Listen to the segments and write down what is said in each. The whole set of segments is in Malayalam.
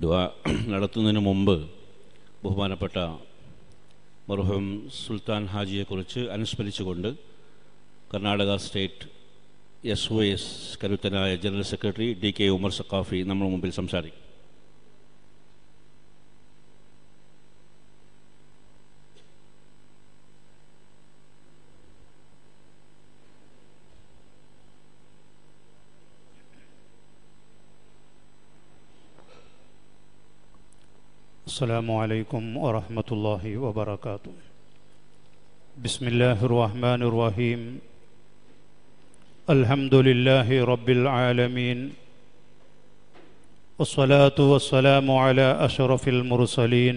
ദുആ നടത്തുന്നതിന് മുമ്പ് ബഹുമാനപ്പെട്ട മർഹൂം സുൽത്താൻ ഹാജിയെക്കുറിച്ച് അനുസ്മരിച്ചുകൊണ്ട് Karnataka state S O S കരുത്തനായ general secretary D K Umar Saqafi നമ്മുടെ മുമ്പിൽ സംസാരിക്കും السلام عليكم ورحمة الله وبركاته بسم الله الرحمن الرحيم الحمد لله رب العالمين والصلاة والسلام على أشرف المرسلين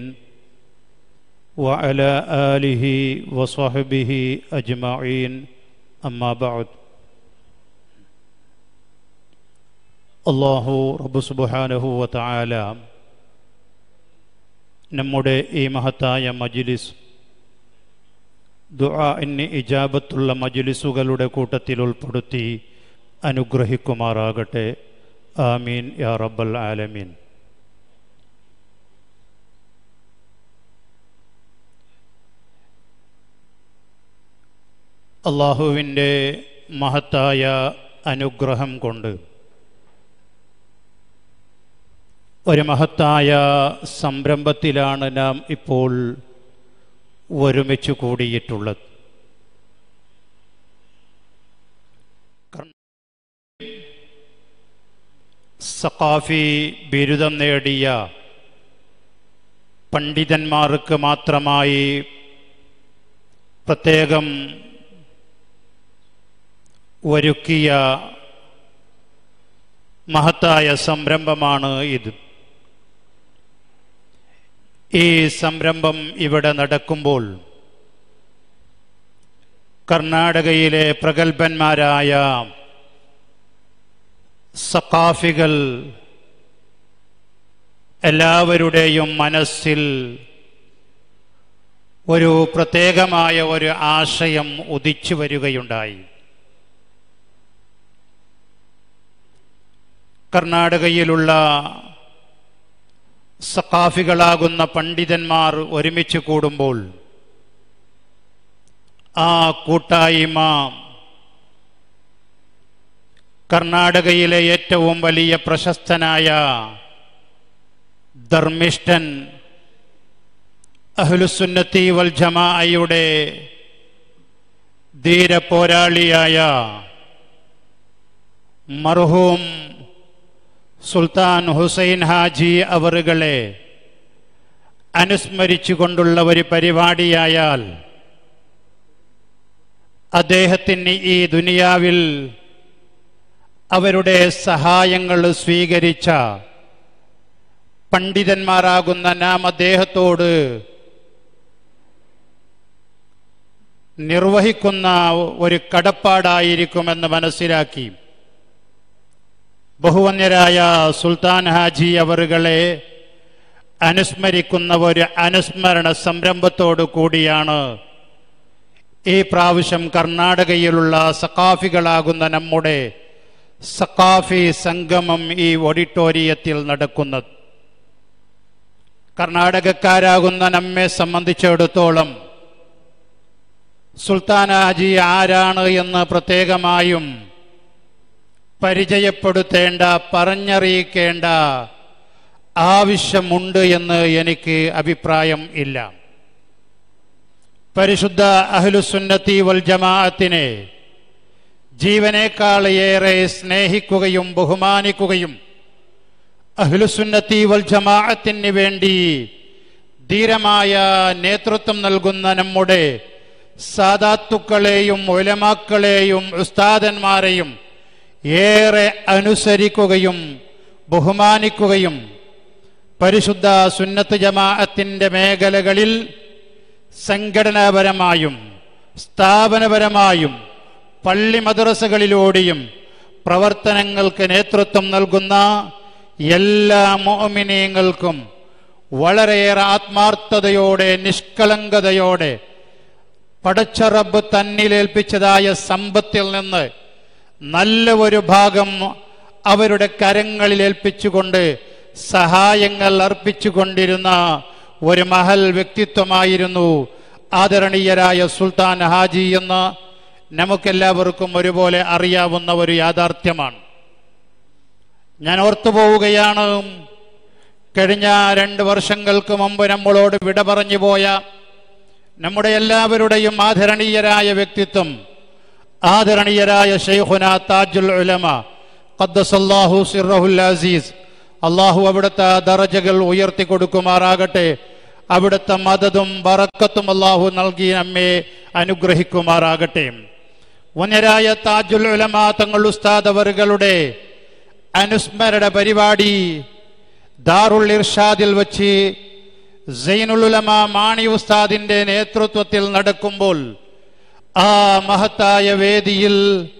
وعلى آله وصحبه أجمعين أما بعد الله رب سبحانه وتعالى നമ്മുടെ ഈ മഹത്തായ മജിലിസ് ദുആഇന് ഇജാബത്തുള്ള മജിലിസുകളുടെ കൂട്ടത്തിൽ ഉൾപ്പെടുത്തി അനുഗ്രഹിക്കുമാറാകട്ടെ ആമീൻ യാ റബ്ബൽ ആലമീൻ അള്ളാഹുവിൻ്റെ മഹത്തായ അനുഗ്രഹം കൊണ്ട് ഒരു മഹത്തായ സംരംഭത്തിലാണ് നാം ഇപ്പോൾ ഒരുമിച്ച് കൂടിയിട്ടുള്ളത് സഖാഫി ബിരുദം നേടിയ പണ്ഡിതന്മാർക്ക് മാത്രമായി പ്രത്യേകം ഒരുക്കിയ മഹത്തായ സംരംഭമാണ് ഇത് ഈ സംരംഭം ഇവിടെ നടക്കുമ്പോൾ കർണാടകയിലെ പ്രഗത്ഭന്മാരായ സഖാഫികൾ എല്ലാവരുടെയും മനസ്സിൽ ഒരു പ്രത്യേകമായ ഒരു ആശയം ഉദിച്ചു വരികയുണ്ടായി കർണാടകയിലുള്ള സഖാഫികളാകുന്ന പണ്ഡിതന്മാർ ഒരുമിച്ച് കൂടുമ്പോൾ ആ കൂട്ടായ്മ കർണാടകയിലെ ഏറ്റവും വലിയ പ്രശസ്തനായ ധർമ്മിഷ്ഠൻ അഹ്ലുസുന്നത്തി വൽ ജമാഅയുടെ ധീര പോരാളിയായ മർഹൂം സുൽത്താൻ ഹുസൈൻ ഹാജി അവറുകളെ അനുസ്മരിച്ചുകൊണ്ടുള്ള ഒരു പരിപാടിയായാൽ അദ്ദേഹത്തിന് ഈ ദുനിയാവിൽ അവരുടെ സഹായങ്ങൾ സ്വീകരിച്ച പണ്ഡിതന്മാരാകുന്ന നാം അദ്ദേഹത്തോട് നിർവഹിക്കുന്ന ഒരു കടപ്പാടായിരിക്കുമെന്ന് മനസ്സിലാക്കി ബഹുവന്യരായ സുൽത്താൻ ഹാജി അവറുകളെ അനുസ്മരിക്കുന്ന ഒരു അനുസ്മരണ സംരംഭത്തോടു കൂടിയാണ് ഈ പ്രാവശ്യം കർണാടകയിലുള്ള സഖാഫികളാകുന്ന നമ്മുടെ സഖാഫി സംഗമം ഈ ഓഡിറ്റോറിയത്തിൽ നടക്കുന്നത് കർണാടകക്കാരാകുന്ന നമ്മെ സംബന്ധിച്ചിടത്തോളം സുൽത്താൻ ഹാജി ആരാണ് എന്ന് പ്രത്യേകമായും പരിചയപ്പെടുത്തേണ്ട പറഞ്ഞറിയിക്കേണ്ട ആവശ്യമുണ്ട് എന്ന് എനിക്ക് അഭിപ്രായം ഇല്ല പരിശുദ്ധ അഹ്ലുസുന്നത്തി വൽ ജമാഅത്തിനെ ജീവനേക്കാൾ ഏറെ സ്നേഹിക്കുകയും ബഹുമാനിക്കുകയും അഹ്ലുസുന്നത്തി വൽ ജമാഅത്തിന് വേണ്ടി ധീരമായ നേതൃത്വം നൽകുന്ന നമ്മുടെ സാദാത്തുക്കളെയും ഒലമാക്കളെയും ഉസ്താദന്മാരെയും ഏറെ അനുസരിക്കുകയും ബഹുമാനിക്കുകയും പരിശുദ്ധ സുന്നത്ത് ജമാഅത്തിൻ്റെ മേഖലകളിൽ സംഘടനാപരമായും സ്ഥാപനപരമായും പള്ളി മദ്രസകളിലൂടെയും പ്രവർത്തനങ്ങൾക്ക് നേതൃത്വം നൽകുന്ന എല്ലാ മോമിനീയങ്ങൾക്കും വളരെയേറെ ആത്മാർത്ഥതയോടെ നിഷ്കളങ്കതയോടെ പടച്ചറബ് തന്നിലേൽപ്പിച്ചതായ സമ്പത്തിൽ നിന്ന് നല്ല ഒരു ഭാഗം അവരുടെ കരങ്ങളിൽ ഏൽപ്പിച്ചുകൊണ്ട് സഹായങ്ങൾ അർപ്പിച്ചുകൊണ്ടിരുന്ന ഒരു മഹൽ വ്യക്തിത്വമായിരുന്നു ആദരണീയരായ സുൽത്താൻ ഹാജി എന്ന് നമുക്കെല്ലാവർക്കും ഒരുപോലെ അറിയാവുന്ന ഒരു യാഥാർത്ഥ്യമാണ് ഞാൻ ഓർത്തു പോവുകയാണ് കഴിഞ്ഞ രണ്ട് വർഷങ്ങൾക്ക് മുമ്പ് നമ്മളോട് വിട പറഞ്ഞു പോയ നമ്മുടെ എല്ലാവരുടെയും ആദരണീയരായ വ്യക്തിത്വം ആദരണീയരായ ഷെയ്ഖുന താജുൽ ഉലമ ഖദ്ദസല്ലാഹു സിറഹുൽ അസീസ് അള്ളാഹു അവിടുത്തെ ദറജകൾ ഉയർത്തി കൊടുക്കുമാറാകട്ടെ അവിടുത്തെ മദതും ബറക്കത്തും അള്ളാഹു നൽകി നമ്മെ അനുഗ്രഹിക്കുമാറാകട്ടെ വന്യരായ താജുൽ ഉലമ തങ്ങൾ ഉസ്താദ് അവറുകളുടെ അനുസ്മരണ പരിപാടി ദാറുൽ ഇർഷാദിൽ വച്ച് സൈനുലുലമ മാണി ഉസ്താദിന്റെ നേതൃത്വത്തിൽ നടക്കുമ്പോൾ ആ മഹത്തായ വേദിയിൽ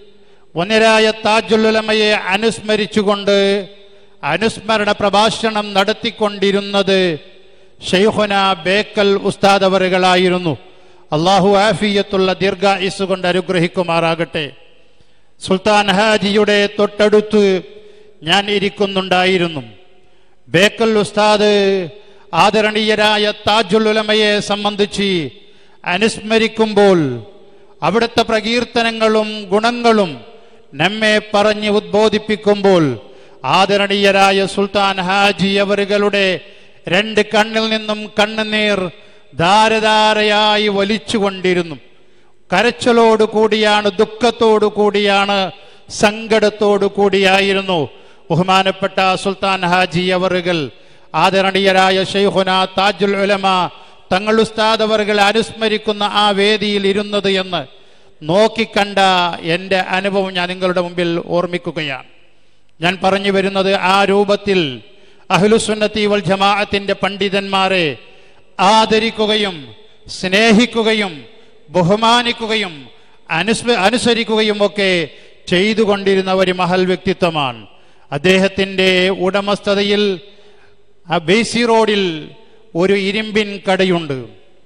ഒന്നരായ താജുലുലമയെ അനുസ്മരിച്ചുകൊണ്ട് അനുസ്മരണ പ്രഭാഷണം നടത്തിക്കൊണ്ടിരുന്നത് ഷെയ്ഖുന ബേക്കൽ ഉസ്താദ് അവറുകളായിരുന്നു അള്ളാഹു ആഫിയത്തുള്ള ദീർഘായുസ് കൊണ്ട് അനുഗ്രഹിക്കുമാറാകട്ടെ സുൽത്താൻ ഹാജിയുടെ തൊട്ടടുത്ത് ഞാൻ ഇരിക്കുന്നുണ്ടായിരുന്നു ബേക്കൽ ഉസ്താദ് ആദരണീയരായ താജുൽ ഉലമയെ സംബന്ധിച്ച് അനുസ്മരിക്കുമ്പോൾ അവിടുത്തെ പ്രകീർത്തനങ്ങളും ഗുണങ്ങളും നമ്മെ പറഞ്ഞ് ഉദ്ബോധിപ്പിക്കുമ്പോൾ ആദരണീയരായ സുൽത്താൻ ഹാജി അവറുകളുടെ രണ്ട് കണ്ണിൽ നിന്നും കണ്ണുനീർ ധാരധാരയായി വലിച്ചുകൊണ്ടിരുന്നു കരച്ചലോട് കൂടിയാണ് ദുഃഖത്തോടു കൂടിയാണ് സങ്കടത്തോടു കൂടിയായിരുന്നു ബഹുമാനപ്പെട്ട സുൽത്താൻ ഹാജി അവറുകൾ ആദരണീയരായ ഷെയ്ഖുന താജുൽ ഉലമ തങ്ങൾ ഉസ്താദ് അവറുകൾ അനുസ്മരിക്കുന്ന ആ വേദിയിൽ ഇരുന്നത് എന്ന് നോക്കിക്കണ്ട എൻ്റെ അനുഭവം ഞാൻ നിങ്ങളുടെ മുമ്പിൽ ഓർമ്മിക്കുകയാണ് ഞാൻ പറഞ്ഞു വരുന്നത് ആ രൂപത്തിൽ അഹ്ലുസുന്നത്തി വൽ ജമാഅത്തിന്റെ പണ്ഡിതന്മാരെ ആദരിക്കുകയും സ്നേഹിക്കുകയും ബഹുമാനിക്കുകയും അനുസ്മ അനുസരിക്കുകയും ഒക്കെ ചെയ്തുകൊണ്ടിരുന്ന ഒരു മഹൽ വ്യക്തിത്വമാണ് അദ്ദേഹത്തിൻ്റെ ഉടമസ്ഥതയിൽ ആ ബേസി റോഡിൽ ഒരു ഇരുമ്പിൻ കടയുണ്ട്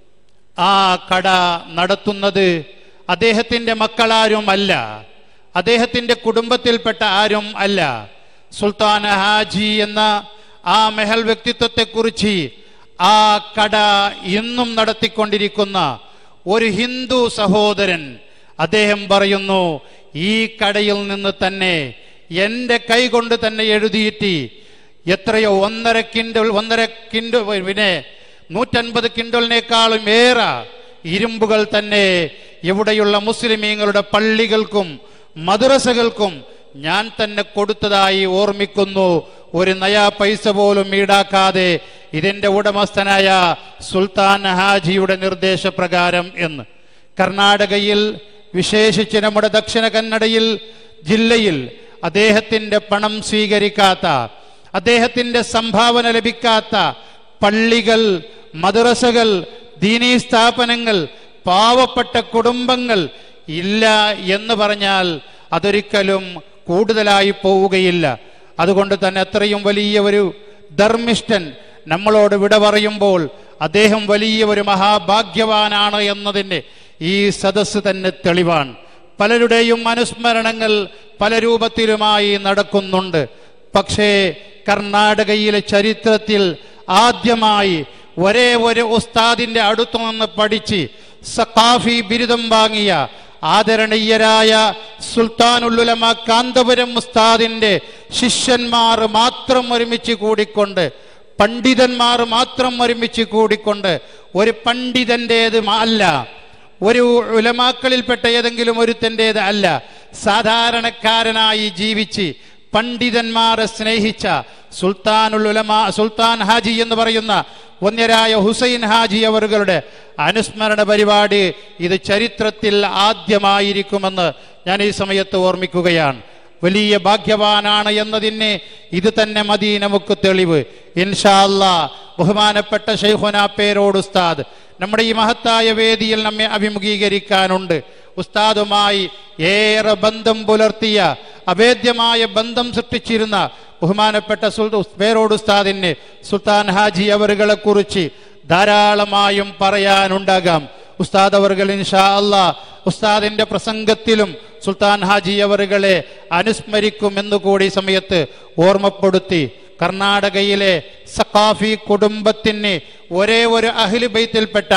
ആ കട നടത്തുന്നത് അദ്ദേഹത്തിൻ്റെ മക്കളാരും അല്ല അദ്ദേഹത്തിൻ്റെ കുടുംബത്തിൽപ്പെട്ട ആരും അല്ല സുൽത്താൻ ഹാജി എന്ന ആ മെഹൽ വ്യക്തിത്വത്തെക്കുറിച്ച് ആ കട ഇന്നും നടത്തിക്കൊണ്ടിരിക്കുന്ന ഒരു ഹിന്ദു സഹോദരൻ അദ്ദേഹം പറയുന്നു ഈ കടയിൽ നിന്ന് തന്നെ എൻ്റെ കൈ കൊണ്ട് തന്നെ എഴുതിയിട്ട് എത്രയോ ഒന്നര കിൻഡൽ ഒന്നര കിൻഡു പിന്നെ നൂറ്റൻപത് കിൻഡലിനേക്കാളും ഏറെ ഇരുമ്പുകൾ തന്നെ ഇവിടെയുള്ള മുസ്ലിമീങ്ങളുടെ പള്ളികൾക്കും മദ്രസകൾക്കും ഞാൻ തന്നെ കൊടുത്തതായി ഓർമ്മിക്കുന്നു ഒരു നയാ പൈസ പോലും ഈടാക്കാതെ ഇതിന്റെ ഉടമസ്ഥനായ സുൽത്താൻ ഹാജിയുടെ നിർദ്ദേശപ്രകാരം എന്ന് കർണാടകയിൽ വിശേഷിച്ച് നമ്മുടെ ദക്ഷിണ കന്നഡയിൽ ജില്ലയിൽ അദ്ദേഹത്തിന്റെ പണം സ്വീകരിക്കാത്ത അദ്ദേഹത്തിന്റെ സംഭാവന ലഭിക്കാത്ത പള്ളികൾ മദ്രസകൾ ദീനീ സ്ഥാപനങ്ങൾ പാവപ്പെട്ട കുടുംബങ്ങൾ ഇല്ല എന്ന് പറഞ്ഞാൽ അതൊരിക്കലും കൂടുതലായി പോവുകയില്ല അതുകൊണ്ട് തന്നെ അത്രയും വലിയ ഒരു ധർമ്മിഷ്ഠൻ നമ്മളോട് വിട പറയുമ്പോൾ അദ്ദേഹം വലിയ ഒരു മഹാഭാഗ്യവാനാണ് എന്നതിൻ്റെ ഈ സദസ്സ് തന്നെ തെളിവാണ് പലരുടെയും അനുസ്മരണങ്ങൾ പല രൂപത്തിലുമായി നടക്കുന്നുണ്ട് പക്ഷേ കർണാടകയിലെ ചരിത്രത്തിൽ ആദ്യമായി ഒരേ ഒരു ഉസ്താദിന്റെ അടുത്തു നിന്ന് പഠിച്ച് സഖാഫി ബിരുദം വാങ്ങിയ ആദരണീയരായ സുൽത്താനുല്ലുലമ കാന്തപുരം ഉസ്താദിന്റെ ശിഷ്യന്മാർ മാത്രം ഒരുമിച്ച് കൂടിക്കൊണ്ട് പണ്ഡിതന്മാർ മാത്രം ഒരുമിച്ച് കൂടിക്കൊണ്ട് ഒരു പണ്ഡിതന്റേത് അല്ല ഒരു ഉലമാക്കളിൽപ്പെട്ട ഏതെങ്കിലും ഒരുത്തൻ്റേത് അല്ല സാധാരണക്കാരനായി ജീവിച്ച് പണ്ഡിതന്മാരെ സ്നേഹിച്ച സുൽത്താനുൽ ഉലമ സുൽത്താൻ ഹാജി എന്ന് പറയുന്ന വന്യരായ ഹുസൈൻ ഹാജി അവറുകളുടെ അനുസ്മരണ പരിപാടി ഇത് ചരിത്രത്തിൽ ആദ്യമായിരിക്കുമെന്ന് ഞാൻ ഈ സമയത്ത് ഓർമ്മിക്കുകയാണ് വലിയ ഭാഗ്യവാനാണ് എന്നതിന് ഇത് തന്നെ മതി നമുക്ക് തെളിവ് ഇൻഷാ അല്ലാ ബഹുമാനപ്പെട്ട ഷെയ്ഖുന പേരോട് ഉസ്താദ് നമ്മുടെ ഈ മഹത്തായ വേദിയിൽ നമ്മെ അഭിമുഖീകരിക്കാനുണ്ട് ഉസ്താദുമായി ഏറെ ബന്ധം പുലർത്തിയ അഭേദ്യമായ ബന്ധം സൃഷ്ടിച്ചിരുന്ന ബഹുമാനപ്പെട്ട സുൽ പേരോട് ഉസ്താദിന് സുൽത്താൻ ഹാജി അവറുകളെ കുറിച്ച് ധാരാളമായും പറയാനുണ്ടാകാം ഉസ്താദ് അവർകൾ ഇൻഷാ അല്ലാ ഉസ്താദിന്റെ പ്രസംഗത്തിലും സുൽത്താൻ ഹാജി അവറുകളെ അനുസ്മരിക്കും എന്നുകൂടി സമയത്ത് ഓർമ്മപ്പെടുത്തി കർണാടകയിലെ സഖാഫി കുടുംബത്തിന് ഒരേ ഒരു അഹിലു ബൈത്തിൽപ്പെട്ട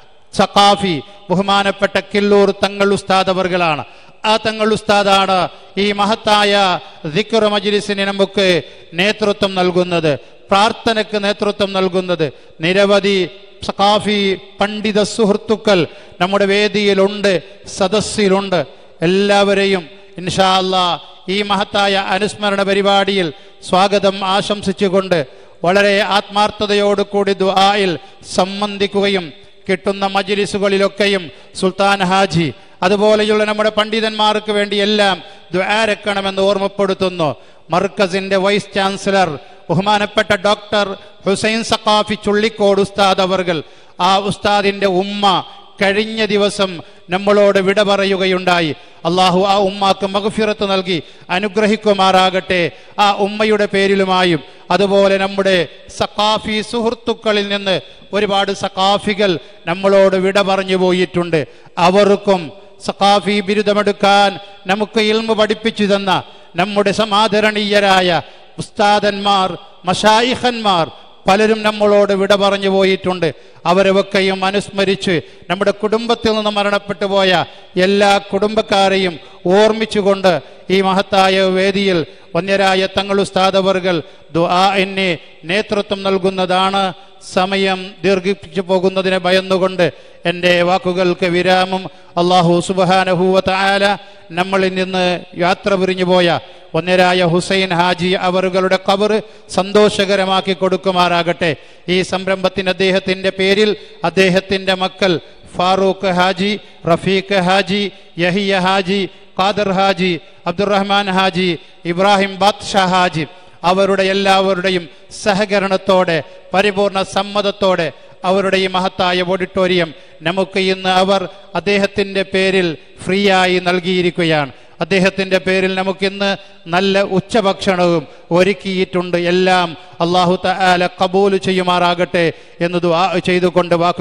സഖാഫി ബഹുമാനപ്പെട്ട കില്ലൂർ തങ്ങൾ ഉസ്താദ് അവർകളാണ് ആ തങ്ങൾ ഉസ്താദാണ് ഈ മഹത്തായ ദിക്ർ മജ്ലിസിന് നമുക്ക് നേതൃത്വം നൽകുന്നത് പ്രാർത്ഥനയ്ക്ക് നേതൃത്വം നൽകുന്നത് നിരവധി സഖാഫി പണ്ഡിത സുഹൃത്തുക്കൾ നമ്മുടെ വേദിയിലുണ്ട് സദസ്സിലുണ്ട് എല്ലാവരെയും ഇൻഷാ അല്ലാ ഈ മഹത്തായ അനുസ്മരണ പരിപാടിയിൽ സ്വാഗതം ആശംസിച്ചുകൊണ്ട് വളരെ ആത്മാർത്ഥതയോടുകൂടി ദുആയിൽ സംബന്ധിക്കുകയും കിട്ടുന്ന മജ്ലിസുകളിലൊക്കെയും സുൽത്താൻ ഹാജി അതുപോലെയുള്ള നമ്മുടെ പണ്ഡിതന്മാർക്ക് വേണ്ടി എല്ലാം ദ്വാരക്കണമെന്ന് ഓർമ്മപ്പെടുത്തുന്നു മർക്കസിന്റെ വൈസ് ചാൻസലർ ബഹുമാനപ്പെട്ട ഡോക്ടർ ഹുസൈൻ സഖാഫി ചുള്ളിക്കോട് ഉസ്താദ് അവർകൾ ആ ഉസ്താദിന്റെ ഉമ്മ കഴിഞ്ഞ ദിവസം നമ്മളോട് വിട പറയുകയുണ്ടായി അള്ളാഹു ആ ഉമ്മാക്ക് മഗ്ഫിറത്ത് നൽകി അനുഗ്രഹിക്കുമാറാകട്ടെ ആ ഉമ്മയുടെ പേരിലുമായും അതുപോലെ നമ്മുടെ സഖാഫി സുഹൃത്തുക്കളിൽ നിന്ന് ഒരുപാട് സഖാഫികൾ നമ്മളോട് വിട പറഞ്ഞു പോയിട്ടുണ്ട് അവർക്കും സഖാഫി ബിരുദമെടുക്കാൻ നമുക്ക് ഇൽമ പഠിപ്പിച്ചു തന്ന നമ്മുടെ സമാദരണീയരായ ഉസ്താദന്മാർ മഷായിഖന്മാർ പലരും നമ്മളോട് വിട പറഞ്ഞു പോയിട്ടുണ്ട് അവരൊക്കെയും അനുസ്മരിച്ച് നമ്മുടെ കുടുംബത്തിൽ നിന്ന് മരണപ്പെട്ടു പോയ എല്ലാ കുടുംബക്കാരെയും ഓർമ്മിച്ചുകൊണ്ട് ഈ മഹത്തായ വേദിയിൽ വന്യരായ തങ്ങൾ ഉസ്താദവർകൾ ദുആഇന് നേതൃത്വം നൽകുന്നതാണ് സമയം ദീർഘിപ്പിച്ചു പോകുന്നതിനെ ഭയന്നുകൊണ്ട് എൻ്റെ വാക്കുകൾക്ക് വിരാമം അള്ളാഹു സുബാനഹൂവത്ത ആല നമ്മളിൽ നിന്ന് യാത്ര പിരിഞ്ഞു പോയ ഒന്നരായ ഹുസൈൻ ഹാജി അവറുകളുടെ കബർ സന്തോഷകരമാക്കി കൊടുക്കുമാറാകട്ടെ ഈ സംരംഭത്തിന് അദ്ദേഹത്തിൻ്റെ പേരിൽ അദ്ദേഹത്തിൻ്റെ മക്കൾ ഫാറൂഖ് ഹാജി റഫീഖ് ഹാജി യഹിയ ഹാജി ഖാദർ ഹാജി അബ്ദുറഹ്മാൻ ഹാജി ഇബ്രാഹിം ബാദ്ഷാ ഹാജി അവരുടെ എല്ലാവരുടെയും സഹകരണത്തോടെ പരിപൂർണ സമ്മതത്തോടെ അവരുടെ ഈ മഹത്തായ ഓഡിറ്റോറിയം നമുക്ക് ഇന്ന് അവർ അദ്ദേഹത്തിൻ്റെ പേരിൽ ഫ്രീ ആയി നൽകിയിരിക്കുകയാണ് അദ്ദേഹത്തിൻ്റെ പേരിൽ നമുക്കിന്ന് നല്ല ഉച്ചഭക്ഷണവും ഒരുക്കിയിട്ടുണ്ട് എല്ലാം അള്ളാഹു തആല കബൂൽ ചെയ്യുമാറാകട്ടെ എന്ന് ദുആ ചെയ്തുകൊണ്ട് വാക്ക്